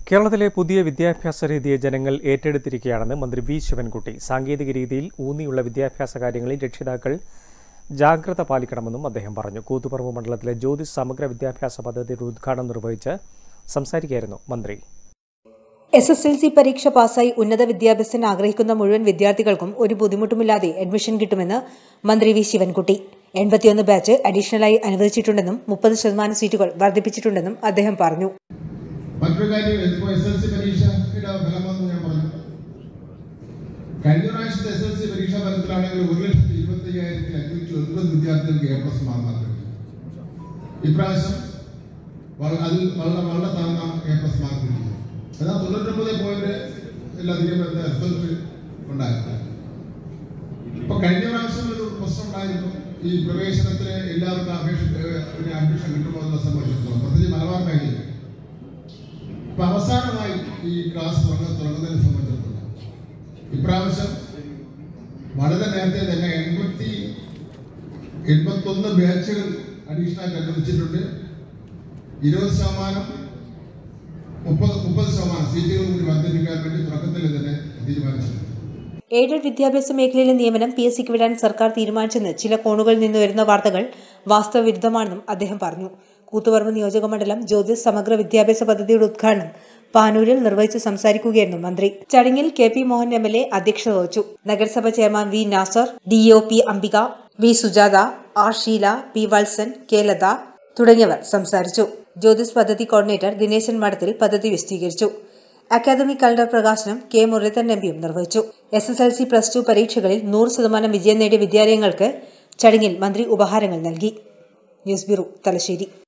കേരളത്തിലെ പുതിയ വിദ്യാഭ്യാസ രീതിയെ ജനങ്ങൾ ഏറ്റെടുത്തിരിക്കുകയാണെന്ന് മന്ത്രി വി ശിവൻകുട്ടി സാങ്കേതിക രീതിയിൽ ഊന്നിയുള്ള വിദ്യാഭ്യാസ കാര്യങ്ങളിൽ രക്ഷിതാക്കൾ ജാഗ്രത പാലിക്കണമെന്നും അദ്ദേഹം പറഞ്ഞു കൂത്തുപറമ്പ് മണ്ഡലത്തിലെ ജ്യോതിസ് സമഗ്ര വിദ്യാഭ്യാസ പദ്ധതിയുടെ ഉദ്ഘാടനം നിർവഹിച്ച് സംസാരിക്കുകയായിരുന്നു മന്ത്രി എസ് എസ് എൽ സി പരീക്ഷ പാസ്സായി ഉന്നത വിദ്യാഭ്യാസത്തിന് ആഗ്രഹിക്കുന്ന മുഴുവൻ വിദ്യാർത്ഥികൾക്കും ഒരു ബുദ്ധിമുട്ടുമില്ലാതെ അഡ്മിഷൻ കിട്ടുമെന്ന് മന്ത്രി വി ശിവൻകുട്ടി എൺപത്തിയൊന്ന് ബാച്ച് അഡീഷണലായി അനുവദിച്ചിട്ടുണ്ടെന്നും മുപ്പത് ശതമാനം സീറ്റുകൾ വർദ്ധിപ്പിച്ചിട്ടുണ്ടെന്നും അദ്ദേഹം പറഞ്ഞു മറ്റൊരു കാര്യം ഇപ്പോൾ എസ് എൽ സി പരീക്ഷയുടെ ഫലമെന്ന് ഞാൻ പറഞ്ഞു കഴിഞ്ഞ പ്രാവശ്യത്തെ എസ് എൽ സി പരീക്ഷാ ഫലത്തിലാണെങ്കിൽ ഒരു ലക്ഷത്തി ഇരുപത്തി അയ്യായിരത്തി അഞ്ഞൂറ്റി ഒൻപത് വിദ്യാർത്ഥികൾക്ക് എ പ്ലസ് മാർക്ക് കിട്ടി ഇപ്രാവശ്യം വള- അതിൽ വളരെ വളരെ താഴ്ന്ന എ പ്ലസ് മാർക്ക് കിട്ടി എന്നാൽ തൊണ്ണൂറ്റൊമ്പത് പോയിന്റ് അധികം വരുന്ന റിസൾട്ട് ഉണ്ടായിരുന്നു ഇപ്പൊ കഴിഞ്ഞ പ്രാവശ്യം ഒരു പ്രശ്നം ഉണ്ടായിരുന്നു ഈ പ്രവേശനത്തിന് എല്ലാവർക്കും അപേക്ഷ പിന്നെ അഡ്മിഷൻ കിട്ടുമോ എന്ന സംബന്ധിച്ചിടത്തോളം പ്രത്യേകിച്ച് മലബാർ മേഖലയിൽ ഇപ്പൊ അവസാനമായി ഈ ക്ലാസ് തുടങ്ങ തുടങ്ങുന്നതിനെ സംബന്ധിച്ചിടത്തോളം ഇപ്രാവശ്യം വളരെ നേരത്തെ തന്നെ എൺപത്തി എൺപത്തൊന്ന് ബാച്ചുകൾ അഡീഷണൽ അനുവദിച്ചിട്ടുണ്ട് ഇരുപത് ശതമാനം മുപ്പത് മുപ്പത് ശതമാനം സീറ്റുകൾ കൂടി വർദ്ധിപ്പിക്കാൻ വേണ്ടി തുടക്കത്തിൽ തന്നെ തീരുമാനിച്ചിട്ടുണ്ട് എയ്ഡഡ് വിദ്യാഭ്യാസ മേഖലയിലെ നിയമനം പി എസ് സിക്ക് വിടാൻ സർക്കാർ തീരുമാനിച്ചെന്ന് ചില കോണുകളിൽ നിന്ന് വരുന്ന വാർത്തകൾ വാസ്തവവിരുദ്ധമാണെന്നും അദ്ദേഹം പറഞ്ഞു കൂത്തുപറമ്പ് നിയോജക മണ്ഡലം ജ്യോതിസ് സമഗ്ര വിദ്യാഭ്യാസ പദ്ധതിയുടെ ഉദ്ഘാടനം പാനൂരിൽ നിർവഹിച്ച് സംസാരിക്കുകയായിരുന്നു മന്ത്രി ചടങ്ങിൽ K P Mohan M L A അധ്യക്ഷത വഹിച്ചു നഗരസഭ chairman V Nasar D O P Ambika V Sujatha R Sheela P Valsan K Latha തുടങ്ങിയവർ സംസാരിച്ചു ജ്യോതിസ് പദ്ധതി കോർഡിനേറ്റർ ദിനേശൻ മഠത്തിൽ പദ്ധതി വിശദീകരിച്ചു അക്കാദമിക് കലണ്ടർ പ്രകാശനം കെ മുരളീധരൻ എംപിയും നിർവഹിച്ചു S S L C plus two പരീക്ഷകളിൽ നൂറ് ശതമാനം വിജയം നേടിയ വിദ്യാലയങ്ങൾക്ക് ചടങ്ങിൽ മന്ത്രി ഉപഹാരങ്ങൾ നൽകി ന്യൂസ് ബ്യൂറോ തലശ്ശേരി